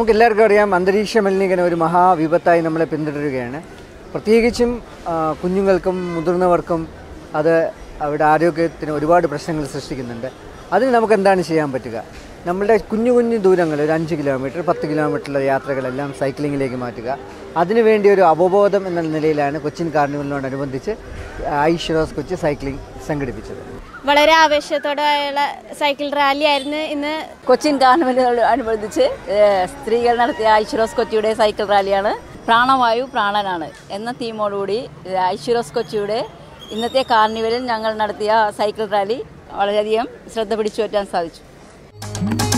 നമുക്കെല്ലാവർക്കും അറിയാം അന്തരീക്ഷ മലിനീകരണം ഒരു മഹാവിപത്തായി നമ്മളെ പിന്തുടരുകയാണ് പ്രത്യേകിച്ചും ആ, കുഞ്ഞുങ്ങൾക്കും മുതിർന്നവർക്കും അത് അവരുടെ ആരോഗ്യത്തിന് ഒരുപാട് പ്രശ്നങ്ങൾ സൃഷ്ടിക്കുന്നുണ്ട് അതിന് നമുക്ക് എന്താണ് ചെയ്യാൻ പറ്റുക നമ്മളുടെ കുഞ്ഞു കുഞ്ഞു ദൂരങ്ങൾ ഒരു അഞ്ച് കിലോമീറ്റർ പത്ത് കിലോമീറ്ററുള്ള യാത്രകളെല്ലാം സൈക്ലിങ്ങിലേക്ക് മാറ്റുക അതിനുവേണ്ടി ഒരു അവബോധം എന്ന നിലയിലാണ് കൊച്ചിൻ കാർണിവലിനോടനുബന്ധിച്ച് ഐശ്വറാസ് കൊച്ചി സൈക്ലിംഗ് സംഘടിപ്പിച്ചത് വളരെ ആവേശത്തോടെയുള്ള സൈക്കിൾ റാലി ആയിരുന്നു ഇന്ന് കൊച്ചിൻ കാർണിവലിനോട് അനുബന്ധിച്ച് ഏഹ്, സ്ത്രീകൾ നടത്തിയ ഐശ്വരോസ് കൊച്ചിയുടെ സൈക്കിൾ റാലിയാണ് പ്രാണവായു പ്രാണനാണ് എന്ന തീമോടുകൂടി ഏഹ്, ഐശ്വരോസ് കൊച്ചിയുടെ ഇന്നത്തെ കാർണിവലിൽ ഞങ്ങൾ നടത്തിയ സൈക്കിൾ റാലി വളരെയധികം ശ്രദ്ധ പിടിച്ചു പറ്റാൻ സാധിച്ചു